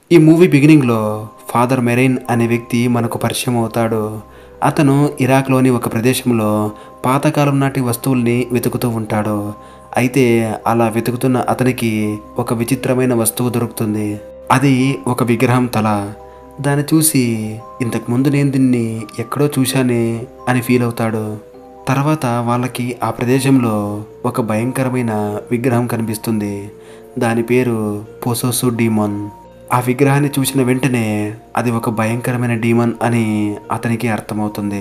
ఈ మూవీ బిగినింగ్లో father marine అనే వ్యక్తి మనకు పరిచయం అవుతాడు అతను ఇరాక్లోని ఒక ప్రదేశంలో పాతకాలం నాటి వస్తువుల్ని వెతుకుతూ ఉంటాడు అయితే అలా వెతుకుతున్న అతనికి ఒక విచిత్రమైన వస్తువు దొరుకుతుంది అది ఒక విగ్రహం తల దాన్ని చూసి ఇంతకు ముందు నేను దీన్ని ఎక్కడో చూశానే అని ఫీల్ అవుతాడు తర్వాత వాళ్ళకి ఆ ప్రదేశంలో ఒక భయంకరమైన విగ్రహం కనిపిస్తుంది దాని పేరు పొసోసు డీమన్ ఆ విగ్రహాన్ని చూసిన వెంటనే అది ఒక భయంకరమైన డీమన్ అని అతనికి అర్థమవుతుంది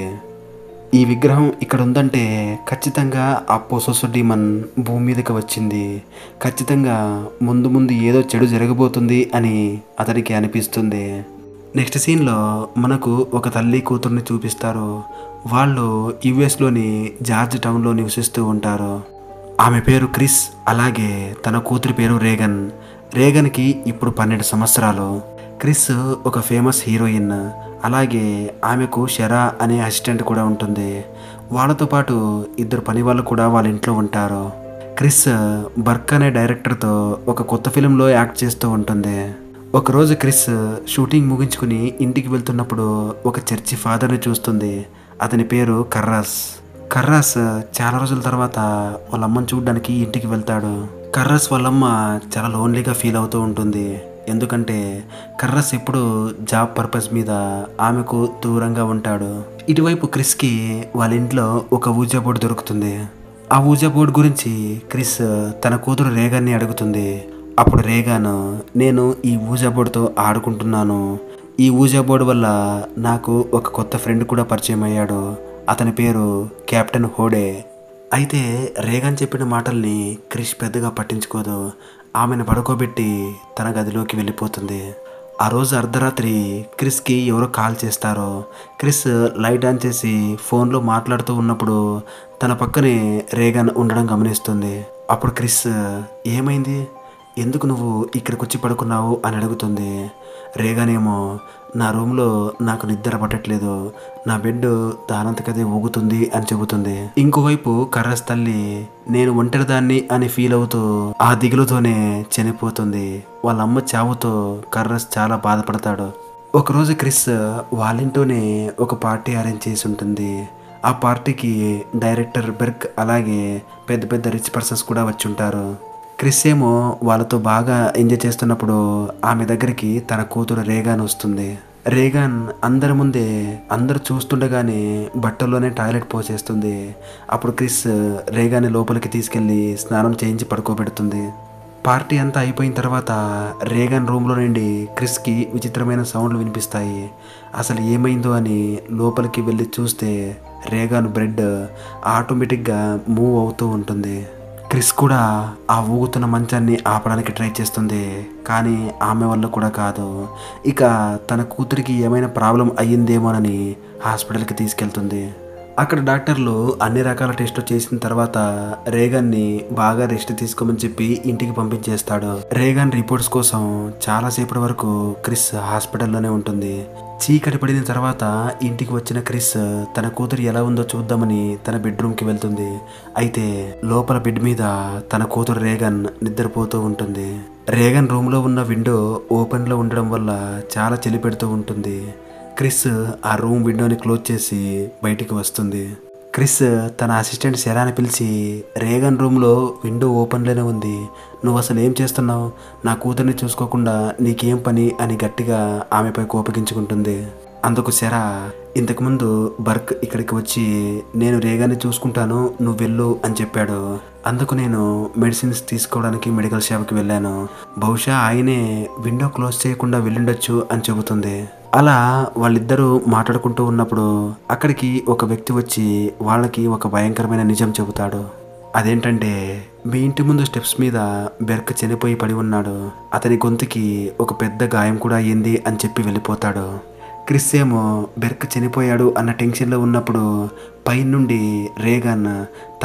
ఈ విగ్రహం ఇక్కడ ఉందంటే ఖచ్చితంగా ఆ పొసోసు డీమన్ భూమి మీదకి వచ్చింది ఖచ్చితంగా ముందు ముందు ఏదో చెడు జరగబోతుంది అని అతనికి అనిపిస్తుంది నెక్స్ట్ సీన్లో మనకు ఒక తల్లి కూతుర్ని చూపిస్తారు వాళ్ళు యుఎస్లోని జార్జ్ టౌన్లో నివసిస్తూ ఉంటారు ఆమె పేరు క్రిస్ అలాగే తన కూతురి పేరు రేగన్ రేగన్కి ఇప్పుడు పన్నెండు సంవత్సరాలు క్రిస్ ఒక ఫేమస్ హీరోయిన్ అలాగే ఆమెకు షెరా అనే అసిస్టెంట్ కూడా ఉంటుంది వాళ్ళతో పాటు ఇద్దరు పని వాళ్ళు కూడా వాళ్ళ ఇంట్లో ఉంటారు క్రిస్ బర్క్ అనే డైరెక్టర్తో ఒక కొత్త ఫిలింలో యాక్ట్ చేస్తూ ఉంటుంది ఒకరోజు క్రిస్ షూటింగ్ ముగించుకుని ఇంటికి వెళ్తున్నప్పుడు ఒక చర్చి ఫాదర్ని చూస్తుంది అతని పేరు కర్రాస్ కర్రాస్ చాలా రోజుల తర్వాత వాళ్ళ అమ్మని చూడడానికి ఇంటికి వెళ్తాడు కర్రాస్ వాళ్ళమ్మ చాలా లోన్లీగా ఫీల్ అవుతూ ఉంటుంది ఎందుకంటే కర్రస్ ఎప్పుడు జాబ్ పర్పస్ మీద ఆమెకు దూరంగా ఉంటాడు ఇటువైపు క్రిస్కి వాళ్ళ ఇంట్లో ఒక ఊజా బోర్డు దొరుకుతుంది ఆ ఊజా బోర్డు గురించి క్రిస్ తన కూతురు రేగాన్ని అడుగుతుంది అప్పుడు రేగాన్ నేను ఈ ఊజా బోర్డుతో ఆడుకుంటున్నాను ఈ ఊజా బోర్డు వల్ల నాకు ఒక కొత్త ఫ్రెండ్ కూడా పరిచయం అయ్యాడు అతని పేరు కెప్టెన్ హోడే అయితే రేగాన్ చెప్పిన మాటల్ని క్రిష్ పెద్దగా పట్టించుకోదు ఆమెను పడుకోబెట్టి తన గదిలోకి వెళ్ళిపోతుంది ఆ రోజు అర్ధరాత్రి క్రిస్కి ఎవరో కాల్ చేస్తారో క్రిస్ లైట్ ఆన్ చేసి ఫోన్లో మాట్లాడుతూ ఉన్నప్పుడు తన పక్కనే రేగాన్ ఉండడం గమనిస్తుంది అప్పుడు క్రిస్ ఏమైంది ఎందుకు నువ్వు ఇక్కడికి వచ్చి పడుకున్నావు అని అడుగుతుంది రేగానేమో నా రూమ్లో నాకు నిద్ర పట్టట్లేదు నా బెడ్ దానంతకదే ఊగుతుంది అని చెబుతుంది ఇంకోవైపు కర్రస్ తల్లి నేను ఒంటరిదాన్ని అని ఫీల్ అవుతూ ఆ దిగులుతోనే చనిపోతుంది వాళ్ళ అమ్మ చావుతో కర్రస్ చాలా బాధపడతాడు ఒకరోజు క్రిస్ వాళ్ళింటోనే ఒక పార్టీ అరేంజ్ చేసి ఉంటుంది ఆ పార్టీకి డైరెక్టర్ బెర్క్ అలాగే పెద్ద పెద్ద రిచ్ పర్సన్స్ కూడా వచ్చి ఉంటారు క్రిస్ ఏమో వాళ్ళతో బాగా ఎంజాయ్ చేస్తున్నప్పుడు ఆమె దగ్గరికి తన కూతురు రేగాన్ వస్తుంది రేగాన్ అందరి ముందే అందరు చూస్తుండగానే బట్టల్లోనే టాయిలెట్ పోసేస్తుంది అప్పుడు క్రిస్ రేగాన్ని లోపలికి తీసుకెళ్ళి స్నానం చేయించి పడుకోబెడుతుంది పార్టీ అంతా అయిపోయిన తర్వాత రేగాన్ రూమ్లో నుండి క్రిస్కి విచిత్రమైన సౌండ్లు వినిపిస్తాయి అసలు ఏమైందో అని లోపలికి వెళ్ళి చూస్తే రేగాన్ బ్రెడ్ ఆటోమేటిక్గా మూవ్ అవుతూ ఉంటుంది క్రిస్ కూడా ఆ ఊగుతున్న మంచాన్ని ఆపడానికి ట్రై చేస్తుంది కానీ ఆమె వల్ల కూడా కాదు ఇక తన కూతురికి ఏమైనా ప్రాబ్లం అయ్యిందేమోనని హాస్పిటల్కి తీసుకెళ్తుంది అక్కడ డాక్టర్లు అన్ని రకాల టెస్టులు చేసిన తర్వాత రేగాన్ని బాగా రెస్ట్ తీసుకోమని చెప్పి ఇంటికి పంపించేస్తాడు రేగాన్ రిపోర్ట్స్ కోసం చాలాసేపటి వరకు క్రిస్ హాస్పిటల్లోనే ఉంటుంది చీకటి పడిన తర్వాత ఇంటికి వచ్చిన క్రిస్ తన కూతురు ఎలా ఉందో చూద్దామని తన బెడ్రూమ్కి వెళ్తుంది అయితే లోపల బెడ్ మీద తన కూతురు రేగన్ నిద్రపోతూ ఉంటుంది రేగన్ రూమ్లో ఉన్న విండో ఓపెన్లో ఉండడం వల్ల చాలా చలి పెడుతూ ఉంటుంది క్రిస్ ఆ రూమ్ విండోని క్లోజ్ చేసి బయటికి వస్తుంది క్రిస్ తన అసిస్టెంట్ శరాని పిలిచి రేగన్ రూమ్లో విండో ఓపెన్లోనే ఉంది నువ్వు అసలు ఏం చేస్తున్నావు నా కూతుర్ని చూసుకోకుండా నీకేం పని అని గట్టిగా ఆమెపై కోపగించుకుంటుంది అందుకు శర ఇంతకుముందు బర్క్ ఇక్కడికి వచ్చి నేను రేగాన్ని చూసుకుంటాను నువ్వు వెళ్ళు అని చెప్పాడు అందుకు నేను మెడిసిన్స్ తీసుకోవడానికి మెడికల్ షాప్కి వెళ్ళాను బహుశా ఆయనే విండో క్లోజ్ చేయకుండా వెళ్ళుండొచ్చు అని చెబుతుంది అలా వాళ్ళిద్దరూ మాట్లాడుకుంటూ ఉన్నప్పుడు అక్కడికి ఒక వ్యక్తి వచ్చి వాళ్ళకి ఒక భయంకరమైన నిజం చెబుతాడు అదేంటంటే మీ ఇంటి ముందు స్టెప్స్ మీద బెర్క్ చనిపోయి పడి ఉన్నాడు అతని గొంతుకి ఒక పెద్ద గాయం కూడా అయ్యింది అని చెప్పి వెళ్ళిపోతాడు క్రిస్ ఏమో బెర్క్ చనిపోయాడు అన్న టెన్షన్లో ఉన్నప్పుడు పైనుండి రేగాన్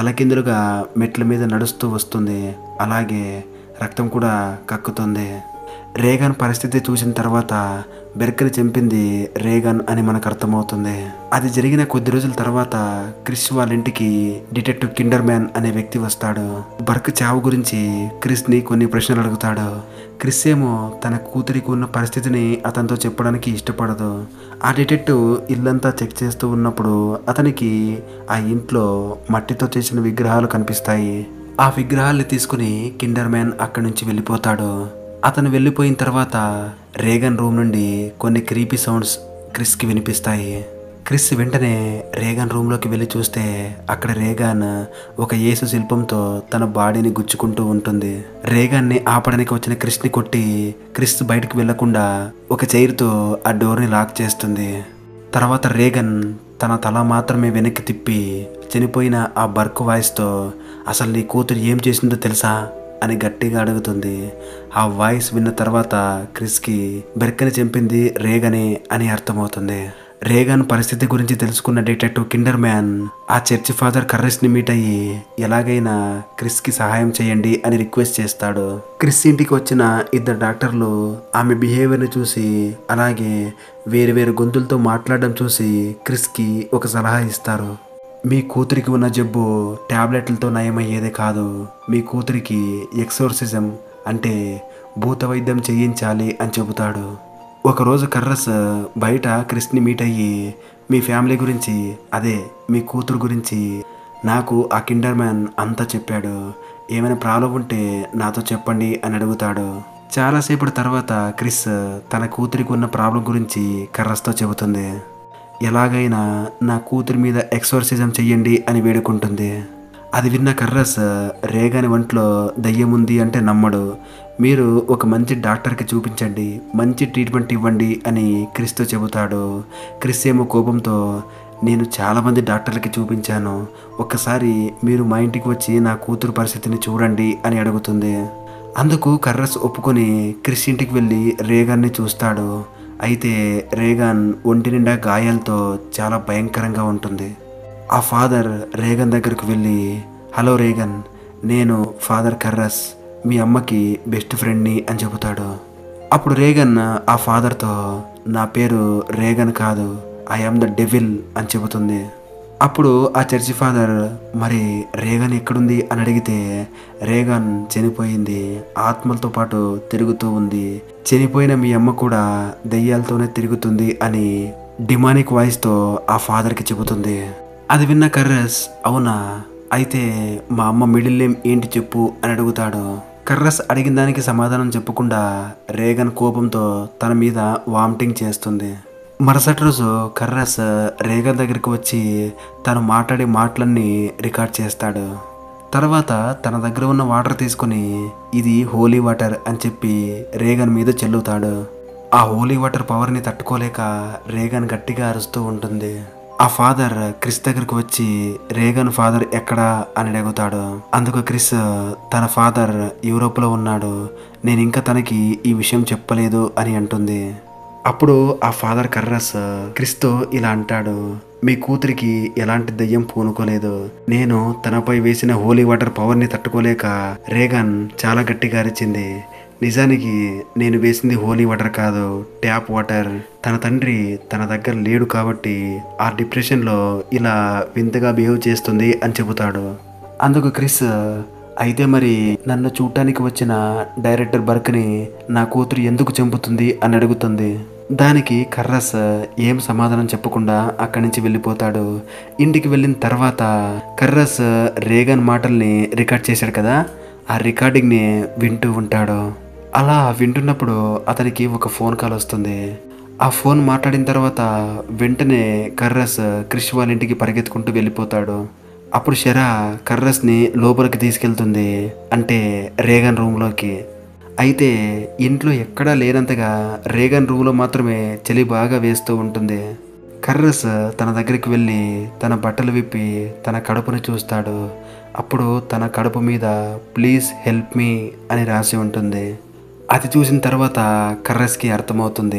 తలకిందులుగా మెట్ల మీద నడుస్తూ వస్తుంది అలాగే రక్తం కూడా కక్కుతుంది రేగన్ పరిస్థితి చూసిన తర్వాత బెర్క్ని చంపింది రేగన్ అని మనకు అర్థమవుతుంది అది జరిగిన కొద్ది రోజుల తర్వాత క్రిస్ వాళ్ళ ఇంటికి డిటెక్టివ్ కిండర్ మ్యాన్ అనే వ్యక్తి వస్తాడు బర్క్ చావు గురించి క్రిస్ని కొన్ని ప్రశ్నలు అడుగుతాడు క్రిస్ ఏమో తన కూతురికి ఉన్న పరిస్థితిని అతనితో చెప్పడానికి ఇష్టపడదు ఆ డిటెక్టివ్ ఇల్లంతా చెక్ చేస్తూ ఉన్నప్పుడు అతనికి ఆ ఇంట్లో మట్టితో చేసిన విగ్రహాలు కనిపిస్తాయి ఆ విగ్రహాల్ని తీసుకుని కిండర్ మ్యాన్ అక్కడి నుంచి వెళ్ళిపోతాడు అతను వెళ్ళిపోయిన తర్వాత రేగన్ రూమ్ నుండి కొన్ని క్రీపీ సౌండ్స్ క్రిస్కి వినిపిస్తాయి క్రిస్ వెంటనే రేగన్ రూమ్లోకి వెళ్ళి చూస్తే అక్కడ రేగాన్ ఒక యేసు శిల్పంతో తన బాడీని గుచ్చుకుంటూ ఉంటుంది రేగాన్ని ఆపడానికి వచ్చిన క్రిస్ని కొట్టి క్రిస్ బయటకు వెళ్లకుండా ఒక చైర్తో ఆ డోర్ని లాక్ చేస్తుంది తర్వాత రేగన్ తన తల మాత్రమే వెనక్కి తిప్పి చనిపోయిన ఆ బర్క్ వాయిస్తో అసలు నీ కూతురు ఏం చేసిందో తెలుసా అని గట్టిగా అడుగుతుంది ఆ వాయిస్ విన్న తర్వాత క్రిస్కి బెర్కని చంపింది రేగనే అని అర్థమవుతుంది రేగన్ పరిస్థితి గురించి తెలుసుకున్న డిటెక్టివ్ కిండర్ మ్యాన్ ఆ చర్చి ఫాదర్ కర్రెస్ని మీట్ అయ్యి ఎలాగైనా క్రిస్కి సహాయం చేయండి అని రిక్వెస్ట్ చేస్తాడు క్రిస్ ఇంటికి వచ్చిన ఇద్దరు డాక్టర్లు ఆమె బిహేవియర్ని చూసి అలాగే వేరు వేరు గొంతులతో మాట్లాడడం చూసి క్రిస్కి ఒక సలహా ఇస్తారు మీ కూతురికి ఉన్న జబ్బు ట్యాబ్లెట్లతో నయమయ్యేదే కాదు మీ కూతురికి ఎక్సోర్సిజం అంటే భూత వైద్యం చేయించాలి అని చెబుతాడు ఒకరోజు కర్రస్ బయట క్రిస్ని మీట్ అయ్యి మీ ఫ్యామిలీ గురించి అదే మీ కూతురు గురించి నాకు ఆ కిండర్ మ్యాన్ అంతా చెప్పాడు ఏమైనా ప్రాబ్లం ఉంటే నాతో చెప్పండి అని అడుగుతాడు చాలాసేపటి తర్వాత క్రిస్ తన కూతురికి ఉన్న ప్రాబ్లం గురించి కర్రస్తో చెబుతుంది ఎలాగైనా నా కూతురి మీద ఎక్సోర్సిజం చెయ్యండి అని వేడుకుంటుంది అది విన్న కర్రస్ రేగాని ఒంట్లో దయ్యం ఉంది అంటే నమ్మడు మీరు ఒక మంచి డాక్టర్కి చూపించండి మంచి ట్రీట్మెంట్ ఇవ్వండి అని క్రిస్తో చెబుతాడు క్రిస్ ఏమో కోపంతో నేను చాలామంది డాక్టర్లకి చూపించాను ఒక్కసారి మీరు మా ఇంటికి వచ్చి నా కూతురు పరిస్థితిని చూడండి అని అడుగుతుంది అందుకు కర్రస్ ఒప్పుకొని క్రిస్ ఇంటికి వెళ్ళి రేగాన్ని చూస్తాడు అయితే రేగాన్ ఒంటి నిండా గాయాలతో చాలా భయంకరంగా ఉంటుంది ఆ ఫాదర్ రేగన్ దగ్గరకు వెళ్ళి హలో రేగన్ నేను ఫాదర్ కర్రస్ మీ అమ్మకి బెస్ట్ ఫ్రెండ్ని అని చెబుతాడు అప్పుడు రేగన్ ఆ ఫాదర్తో నా పేరు రేగన్ కాదు ఐ ఆమ్ ద డెవిల్ అని చెబుతుంది అప్పుడు ఆ చర్చి ఫాదర్ మరి రేగన్ ఎక్కడుంది అని అడిగితే రేగన్ చనిపోయింది ఆత్మలతో పాటు తిరుగుతూ ఉంది చనిపోయిన మీ అమ్మ కూడా దెయ్యాలతోనే తిరుగుతుంది అని డిమానిక్ వాయిస్తో ఆ ఫాదర్కి చెబుతుంది అది విన్న కర్రస్ అవునా అయితే మా అమ్మ మిడిల్ నేమ్ ఏంటి చెప్పు అని అడుగుతాడు కర్రస్ అడిగిన దానికి సమాధానం చెప్పకుండా రేగన్ కోపంతో తన మీద వామిటింగ్ చేస్తుంది మరుసటి రోజు కర్రస్ రేగన్ దగ్గరికి వచ్చి తను మాట్లాడే మాటలన్నీ రికార్డ్ చేస్తాడు తర్వాత తన దగ్గర ఉన్న వాటర్ తీసుకొని ఇది హోలీ వాటర్ అని చెప్పి రేగన్ మీద చెల్లుతాడు ఆ హోలీ వాటర్ పవర్ని తట్టుకోలేక రేగన్ గట్టిగా అరుస్తూ ఉంటుంది ఆ ఫాదర్ క్రిస్ దగ్గరకు వచ్చి రేగన్ ఫాదర్ ఎక్కడా అని అడుగుతాడు అందుకు క్రిస్ తన ఫాదర్ యూరోప్లో ఉన్నాడు నేను ఇంకా తనకి ఈ విషయం చెప్పలేదు అని అంటుంది అప్పుడు ఆ ఫాదర్ కర్రస్ క్రిస్తో ఇలా అంటాడు మీ కూతురికి ఎలాంటి దయ్యం పూనుకోలేదు నేను తనపై వేసిన హోలీ వాటర్ పవర్ని తట్టుకోలేక రేగన్ చాలా గట్టిగా అరిచింది నిజానికి నేను వేసింది హోలీ వాటర్ కాదు ట్యాప్ వాటర్ తన తండ్రి తన దగ్గర లేడు కాబట్టి ఆ డిప్రెషన్లో ఇలా వింతగా బిహేవ్ చేస్తుంది అని చెబుతాడు అందుకు క్రిస్ అయితే మరి నన్ను చూడటానికి వచ్చిన డైరెక్టర్ బర్క్ని నా కూతురు ఎందుకు చంపుతుంది అని అడుగుతుంది దానికి కర్రస్ ఏం సమాధానం చెప్పకుండా అక్కడి నుంచి వెళ్ళిపోతాడు ఇంటికి వెళ్ళిన తర్వాత కర్రస్ రేగన్ మాటల్ని రికార్డ్ చేశాడు కదా ఆ రికార్డింగ్ని వింటూ ఉంటాడు అలా వింటున్నప్పుడు అతనికి ఒక ఫోన్ కాల్ వస్తుంది ఆ ఫోన్ మాట్లాడిన తర్వాత వెంటనే కర్రస్ క్రిష్ వాళ్ళ ఇంటికి పరిగెత్తుకుంటూ వెళ్ళిపోతాడు అప్పుడు షెరా కర్రస్ని లోపలికి తీసుకెళ్తుంది అంటే రేగన్ రూమ్లోకి అయితే ఇంట్లో ఎక్కడా లేనంతగా రేగన్ రూమ్లో మాత్రమే చలి బాగా వేస్తూ ఉంటుంది కర్రస్ తన దగ్గరికి వెళ్ళి తన బట్టలు విప్పి తన కడుపుని చూస్తాడు అప్పుడు తన కడుపు మీద ప్లీజ్ హెల్ప్ మీ అని రాసి ఉంటుంది అది చూసిన తర్వాత కర్రస్కి అర్థమవుతుంది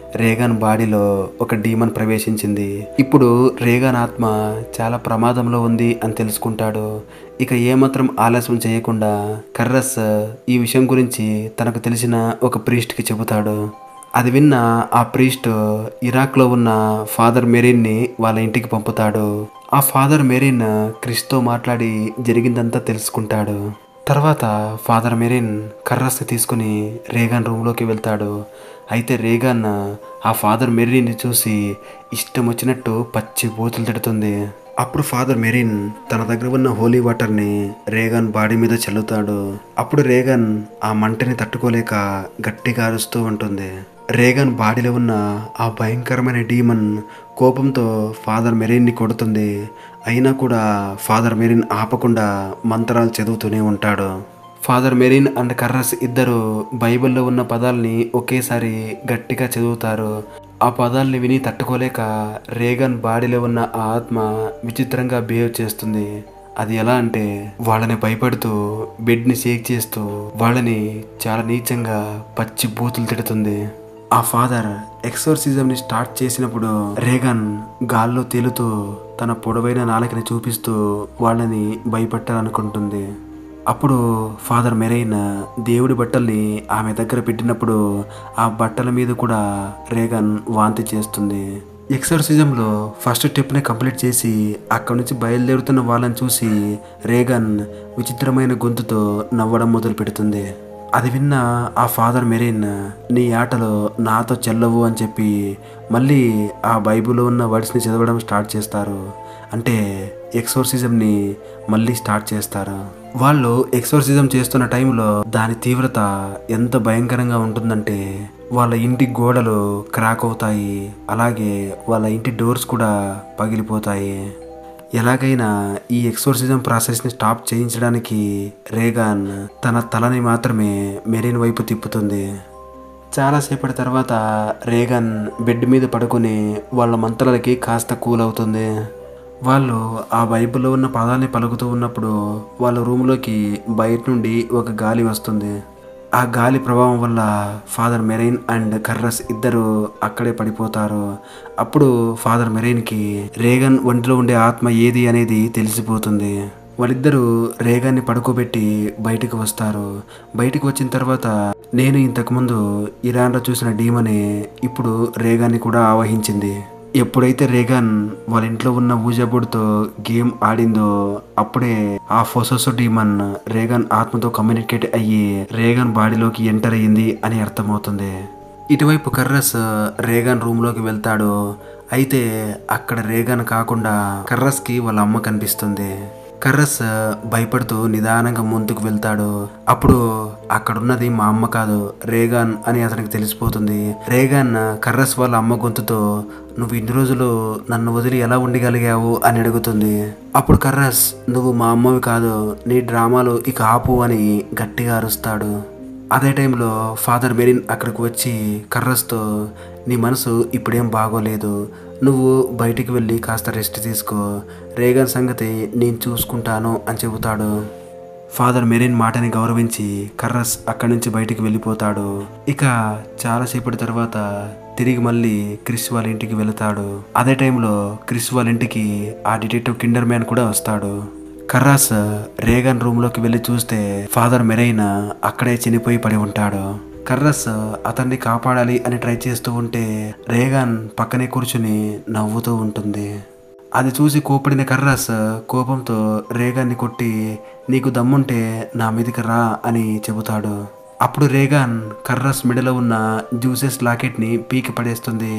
రేగాన్ బాడీలో ఒక డీమన్ ప్రవేశించింది ఇప్పుడు రేగాన్ ఆత్మ చాలా ప్రమాదంలో ఉంది అని తెలుసుకుంటాడు ఇక ఏమాత్రం ఆలస్యం చేయకుండా కర్రస్ ఈ విషయం గురించి తనకు తెలిసిన ఒక ప్రీస్ట్కి చెబుతాడు అది విన్న ఆ ప్రీస్ట్ ఇరాక్లో ఉన్న ఫాదర్ మెరీన్ని వాళ్ళ ఇంటికి పంపుతాడు ఆ ఫాదర్ మెరీన్ క్రిస్తో మాట్లాడి జరిగిందంతా తెలుసుకుంటాడు తర్వాత ఫాదర్ మెరీన్ కర్రస్ని తీసుకుని రేగాన్ రూమ్లోకి వెళ్తాడు అయితే రేగాన్ ఆ ఫాదర్ మెరీన్ని చూసి ఇష్టం వచ్చినట్టు పచ్చి బూతులు తిడుతుంది అప్పుడు ఫాదర్ మెరీన్ తన దగ్గర ఉన్న హోలీ వాటర్ని రేగాన్ బాడీ మీద చల్లుతాడు అప్పుడు రేగాన్ ఆ మంటని తట్టుకోలేక గట్టిగా అరుస్తూ ఉంటుంది రేగన్ బాడీలో ఉన్న ఆ భయంకరమైన డీమన్ కోపంతో ఫాదర్ మెరీన్ని కొడుతుంది అయినా కూడా ఫాదర్ మెరీన్ ఆపకుండా మంత్రాలు చదువుతూనే ఉంటాడు ఫాదర్ మెరీన్ అండ్ కర్రస్ ఇద్దరు బైబిల్లో ఉన్న పదాలని ఒకేసారి గట్టిగా చదువుతారు ఆ పదాల్ని విని తట్టుకోలేక రేగన్ బాడీలో ఉన్న ఆ ఆత్మ విచిత్రంగా బిహేవ్ చేస్తుంది అది ఎలా అంటే వాళ్ళని భయపడుతూ బెడ్ని షేక్ చేస్తూ వాళ్ళని చాలా నీచంగా పచ్చి బూతులు తిడుతుంది ఆ ఫాదర్ ఎక్సోర్సిజంని స్టార్ట్ చేసినప్పుడు రేగన్ గాల్లో తేలుతూ తన పొడవైన నాలుకని చూపిస్తూ వాళ్ళని భయపెట్టాలనుకుంటుంది అప్పుడు ఫాదర్ మెరైన్ దేవుడి బట్టల్ని ఆమె దగ్గర పెట్టినప్పుడు ఆ బట్టల మీద కూడా రేగన్ వాంతి చేస్తుంది ఎక్సర్సిజంలో ఫస్ట్ స్టెప్ని కంప్లీట్ చేసి అక్కడి నుంచి బయలుదేరుతున్న వాళ్ళని చూసి రేగన్ విచిత్రమైన గొంతుతో నవ్వడం మొదలు పెడుతుంది అది విన్న ఆ ఫాదర్ మెరీన్ నీ ఆటలో నాతో చెల్లవు అని చెప్పి మళ్ళీ ఆ బైబిల్లో ఉన్న వర్డ్స్ని చదవడం స్టార్ట్ చేస్తారు అంటే ఎక్సోర్సిజంని మళ్ళీ స్టార్ట్ చేస్తారు వాళ్ళు ఎక్సోర్సిజం చేస్తున్న టైంలో దాని తీవ్రత ఎంత భయంకరంగా ఉంటుందంటే వాళ్ళ ఇంటి గోడలు క్రాక్ అవుతాయి అలాగే వాళ్ళ ఇంటి డోర్స్ కూడా పగిలిపోతాయి ఎలాగైనా ఈ ఎక్సోర్సిజం ప్రాసెస్ని స్టాప్ చేయించడానికి రేగాన్ తన తలని మాత్రమే మెరీన్ వైపు తిప్పుతుంది చాలాసేపటి తర్వాత రేగన్ బెడ్ మీద పడుకుని వాళ్ళ మంత్రాలకి కాస్త కూల్ అవుతుంది వాళ్ళు ఆ బైబిల్లో ఉన్న పదాన్ని పలుకుతూ ఉన్నప్పుడు వాళ్ళ రూమ్లోకి బయట నుండి ఒక గాలి వస్తుంది ఆ గాలి ప్రభావం వల్ల ఫాదర్ మెరైన్ అండ్ కర్రస్ ఇద్దరు అక్కడే పడిపోతారు అప్పుడు ఫాదర్ మెరైన్కి రేగన్ ఒంటిలో ఉండే ఆత్మ ఏది అనేది తెలిసిపోతుంది వాళ్ళిద్దరూ రేగాన్ని పడుకోబెట్టి బయటకు వస్తారు బయటకు వచ్చిన తర్వాత నేను ఇంతకుముందు ఇరాన్లో చూసిన డీమనే ఇప్పుడు రేగాన్ని కూడా ఆవహించింది ఎప్పుడైతే రేగాన్ వాళ్ళ ఇంట్లో ఉన్న ఊజాబుడ్తో గేమ్ ఆడిందో అప్పుడే ఆ ఫొసోసో డీమన్ రేగాన్ ఆత్మతో కమ్యూనికేట్ అయ్యి రేగాన్ బాడీలోకి ఎంటర్ అయ్యింది అని అర్థమవుతుంది ఇటువైపు కర్రస్ రేగాన్ రూమ్లోకి వెళ్తాడు అయితే అక్కడ రేగాన్ కాకుండా కర్రస్కి వాళ్ళ అమ్మ కనిపిస్తుంది కర్రస్ భయపడుతూ నిదానంగా ముందుకు వెళ్తాడు అప్పుడు అక్కడున్నది మా అమ్మ కాదు రేగాన్ అని అతనికి తెలిసిపోతుంది రేగాన్ కర్రస్ వాళ్ళ అమ్మ గొంతుతో నువ్వు ఇన్ని రోజులు నన్ను వదిలి ఎలా ఉండగలిగావు అని అడుగుతుంది అప్పుడు కర్రస్ నువ్వు మా అమ్మవి కాదు నీ డ్రామాలు ఇక ఆపు అని గట్టిగా అరుస్తాడు అదే టైంలో ఫాదర్ మెరిన్ అక్కడికి వచ్చి కర్రస్తో నీ మనసు ఇప్పుడేం బాగోలేదు నువ్వు బయటికి వెళ్ళి కాస్త రెస్ట్ తీసుకో రేగన్ సంగతి నేను చూసుకుంటాను అని చెబుతాడు ఫాదర్ మెరిన్ మాటని గౌరవించి కర్రస్ అక్కడి నుంచి బయటికి వెళ్ళిపోతాడు ఇక చాలాసేపటి తర్వాత తిరిగి మళ్ళీ క్రిస్ వాళ్ళ ఇంటికి వెళతాడు అదే టైంలో క్రిస్ వాళ్ళ ఇంటికి ఆ డిటెక్టివ్ కిండర్ మ్యాన్ కూడా వస్తాడు కర్రాస్ రేగన్ రూమ్లోకి వెళ్ళి చూస్తే ఫాదర్ మెరైన్ అక్కడే చనిపోయి పడి ఉంటాడు కర్రస్ అతన్ని కాపాడాలి అని ట్రై చేస్తూ ఉంటే రేగాన్ పక్కనే కూర్చుని నవ్వుతూ ఉంటుంది అది చూసి కోపడిన కర్రస్ కోపంతో రేగాన్ని కొట్టి నీకు దమ్ముంటే నా మీదికి రా అని చెబుతాడు అప్పుడు రేగాన్ కర్రస్ మెడలో ఉన్న జ్యూసెస్ లాకెట్ని పీకి పడేస్తుంది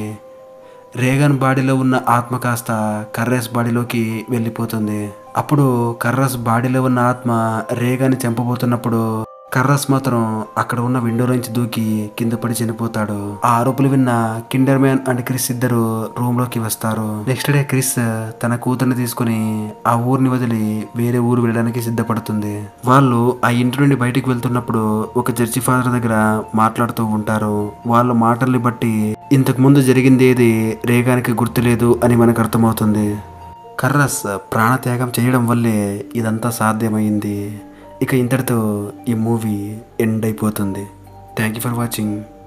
రేగాన్ బాడీలో ఉన్న ఆత్మ కాస్త కర్రస్ బాడీలోకి వెళ్ళిపోతుంది అప్పుడు కర్రస్ బాడీలో ఉన్న ఆత్మ రేగాన్ని చంపబోతున్నప్పుడు కర్రస్ మాత్రం అక్కడ ఉన్న విండోలోంచి దూకి కింద పడి చనిపోతాడు ఆ అరుపులు విన్న కిండర్ మ్యాన్ అండ్ క్రిస్ ఇద్దరు రూమ్ లోకి వస్తారు నెక్స్ట్ డే క్రిస్ తన కూతుర్ని తీసుకుని ఆ ఊరిని వదిలి వేరే ఊరు వెళ్ళడానికి సిద్ధపడుతుంది వాళ్ళు ఆ ఇంటి నుండి బయటికి వెళ్తున్నప్పుడు ఒక చర్చి ఫాదర్ దగ్గర మాట్లాడుతూ ఉంటారు వాళ్ళ మాటల్ని బట్టి ఇంతకు ముందు జరిగింది ఏది రేగానికి గుర్తులేదు అని మనకు అర్థమవుతుంది కర్రస్ ప్రాణత్యాగం చేయడం వల్లే ఇదంతా సాధ్యమైంది ఇక ఇంతటితో ఈ మూవీ ఎండ్ అయిపోతుంది థ్యాంక్ యూ ఫర్ వాచింగ్